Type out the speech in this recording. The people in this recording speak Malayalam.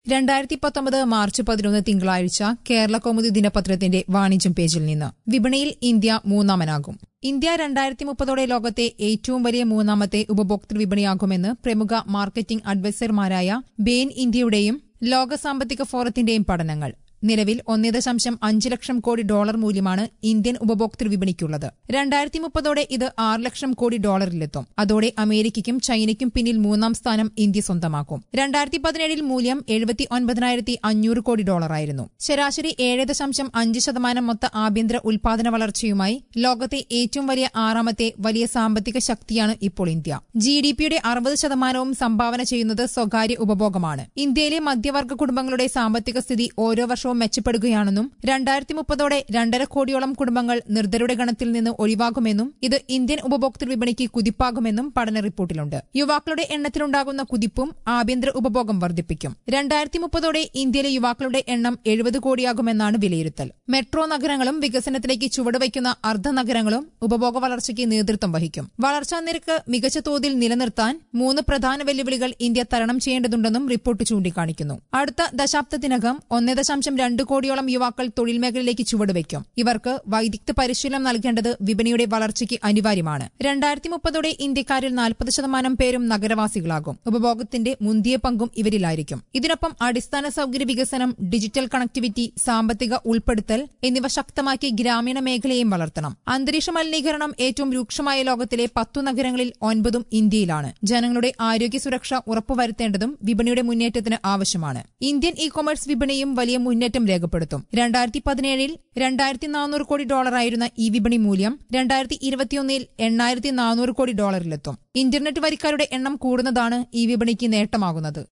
രണ്ടായിരത്തി പത്തൊമ്പത് മാർച്ച് പതിനൊന്ന് തിങ്കളാഴ്ച കേരള കൗമുദി ദിനപത്രത്തിന്റെ വാണിജ്യം പേജിൽ നിന്ന് വിപണിയിൽ ഇന്ത്യ മൂന്നാമനാകും ഇന്ത്യ രണ്ടായിരത്തി മുപ്പതോടെ ലോകത്തെ ഏറ്റവും വലിയ മൂന്നാമത്തെ ഉപഭോക്തൃ വിപണിയാകുമെന്ന് പ്രമുഖ മാർക്കറ്റിംഗ് അഡ്വൈസർമാരായ ബെയിൻ ഇന്ത്യയുടെയും ലോക സാമ്പത്തിക ഫോറത്തിന്റെയും പഠനങ്ങൾ നിലവിൽ ഒന്നേ ദശാംശം അഞ്ച് ലക്ഷം കോടി ഡോളർ മൂല്യമാണ് ഇന്ത്യൻ ഉപഭോക്തൃ വിപണിക്കുള്ളത് രണ്ടായിരത്തി മുപ്പതോടെ ഇത് ആറ് ലക്ഷം കോടി ഡോളറിലെത്തും അതോടെ അമേരിക്കയ്ക്കും ചൈനയ്ക്കും പിന്നിൽ മൂന്നാം സ്ഥാനം ഇന്ത്യ സ്വന്തമാക്കും രണ്ടായിരത്തി പതിനേഴിൽ മൂല്യം എഴുപത്തി ഒൻപതിനായിരത്തി അഞ്ഞൂറ് കോടി ഡോളറായിരുന്നു ശരാശരി ഏഴ് ദശാംശം അഞ്ച് ശതമാനം മൊത്ത ആഭ്യന്തര ഉൽപാദന വളർച്ചയുമായി ലോകത്തെ ഏറ്റവും വലിയ ആറാമത്തെ വലിയ സാമ്പത്തിക ശക്തിയാണ് ഇപ്പോൾ ഇന്ത്യ ജി ഡി പിയുടെ അറുപത് ശതമാനവും സംഭാവന ചെയ്യുന്നത് സ്വകാര്യ ഉപഭോഗമാണ് ഇന്ത്യയിലെ മധ്യവർഗ കുടുംബങ്ങളുടെ സാമ്പത്തിക സ്ഥിതി ഓരോ വർഷവും മെച്ചപ്പെടുകയാണെന്നും രണ്ടായിരത്തി മുപ്പതോടെ രണ്ടര കോടിയോളം കുടുംബങ്ങൾ നിർദ്ധരുടെ ഗണത്തിൽ നിന്ന് ഒഴിവാകുമെന്നും ഇത് ഇന്ത്യൻ ഉപഭോക്തൃ വിപണിക്ക് കുതിപ്പാകുമെന്നും പഠന റിപ്പോർട്ടിലുണ്ട് യുവാക്കളുടെ എണ്ണത്തിലുണ്ടാകുന്ന കുതിപ്പും ആഭ്യന്തര ഉപഭോഗം വർദ്ധിപ്പിക്കും രണ്ടായിരത്തി മുപ്പതോടെ ഇന്ത്യയിലെ യുവാക്കളുടെ എണ്ണം എഴുപത് കോടിയാകുമെന്നാണ് വിലയിരുത്തൽ മെട്രോ നഗരങ്ങളും വികസനത്തിലേക്ക് ചുവടുവയ്ക്കുന്ന അർദ്ധനഗരങ്ങളും ഉപഭോഗ വളർച്ചയ്ക്ക് നേതൃത്വം വഹിക്കും വളർച്ചാ നിരക്ക് മികച്ച തോതിൽ നിലനിർത്താൻ മൂന്ന് പ്രധാന വെല്ലുവിളികൾ ഇന്ത്യ തരണം ചെയ്യേണ്ടതുണ്ടെന്നും റിപ്പോർട്ട് ചൂണ്ടിക്കാണിക്കുന്നു അടുത്ത ദശാബ്ദത്തിനകം ഒന്നേ ദശാംശം രണ്ട് കോടിയോളം യുവാക്കൾ തൊഴിൽ മേഖലയിലേക്ക് ചുവടുവയ്ക്കും ഇവർക്ക് വൈദഗ്ധ്യ പരിശീലനം നൽകേണ്ടത് വിപണിയുടെ വളർച്ചയ്ക്ക് അനിവാര്യമാണ് രണ്ടായിരത്തി മുപ്പതോടെ ഇന്ത്യക്കാരിൽ നാൽപ്പത് ശതമാനം പേരും നഗരവാസികളാകും ഉപഭോഗത്തിന്റെ മുന്തിയ പങ്കും ഇവരിലായിരിക്കും ഇതിനൊപ്പം അടിസ്ഥാന സൌകര്യ വികസനം ഡിജിറ്റൽ കണക്ടിവിറ്റി സാമ്പത്തിക ഉൾപ്പെടുത്തൽ എന്നിവ ശക്തമാക്കി ഗ്രാമീണ മേഖലയെയും വളർത്തണം അന്തരീക്ഷ മലിനീകരണം ഏറ്റവും രൂക്ഷമായ ലോകത്തിലെ പത്തു നഗരങ്ങളിൽ ഒൻപതും ഇന്ത്യയിലാണ് ജനങ്ങളുടെ ആരോഗ്യ സുരക്ഷ ഉറപ്പുവരുത്തേണ്ടതും വിപണിയുടെ മുന്നേറ്റത്തിന് ആവശ്യമാണ് ഇന്ത്യൻ ഇ കൊമേഴ്സ് വിപണിയും വലിയ മുന്നേറ്റം രേഖപ്പെടുത്തും രണ്ടായിരത്തി പതിനേഴിൽ രണ്ടായിരത്തി നാനൂറ് കോടി ഡോളറായിരുന്ന ഈ വിപണി മൂല്യം രണ്ടായിരത്തി ഇരുപത്തിയൊന്നിൽ എണ്ണായിരത്തി നാനൂറ് കോടി ഡോളറിലെത്തും ഇന്റർനെറ്റ് വരിക്കാരുടെ എണ്ണം കൂടുന്നതാണ് ഈ വിപണിക്ക് നേട്ടമാകുന്നത്